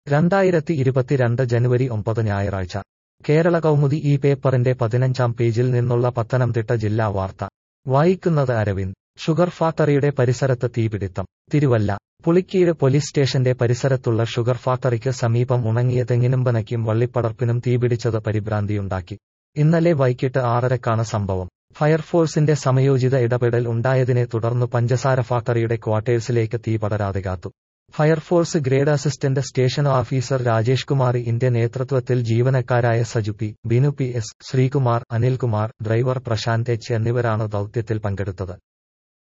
രണ്ടായിരത്തി ഇരുപത്തിരണ്ട് ജനുവരി ഒമ്പത് ഞായറാഴ്ച കേരള കൗമുദി ഈ പേപ്പറിന്റെ പതിനഞ്ചാം പേജിൽ നിന്നുള്ള പത്തനംതിട്ട ജില്ലാ വാർത്ത വായിക്കുന്നത് അരവിന്ദ് ഷുഗർ ഫാക്ടറിയുടെ പരിസരത്ത് തീപിടിത്തം തിരുവല്ല പുളിക്കീഴ് പോലീസ് സ്റ്റേഷന്റെ പരിസരത്തുള്ള ഷുഗർ ഫാക്ടറിക്ക് സമീപം ഉണങ്ങിയ തെങ്ങിനുംപനയ്ക്കും വള്ളിപ്പടർപ്പിനും തീപിടിച്ചത് പരിഭ്രാന്തിയുണ്ടാക്കി ഇന്നലെ വൈകിട്ട് ആറരക്കാണ് സംഭവം ഫയർഫോഴ്സിന്റെ സമയോചിത ഇടപെടൽ ഉണ്ടായതിനെ തുടർന്നു പഞ്ചസാര ഫാക്ടറിയുടെ ക്വാർട്ടേഴ്സിലേക്ക് തീ പടരാതെ കാത്തു fire force grade assistant station officer Rajesh കുമാറിന്റെ നേതൃത്വത്തിൽ ജീവനക്കാരായ Saju P Binu P S Sreekumar Anilkumar driver Prashanth H എന്നിവരാണ് ദൌത്യത്തിൽ പങ്കെടുത്തത്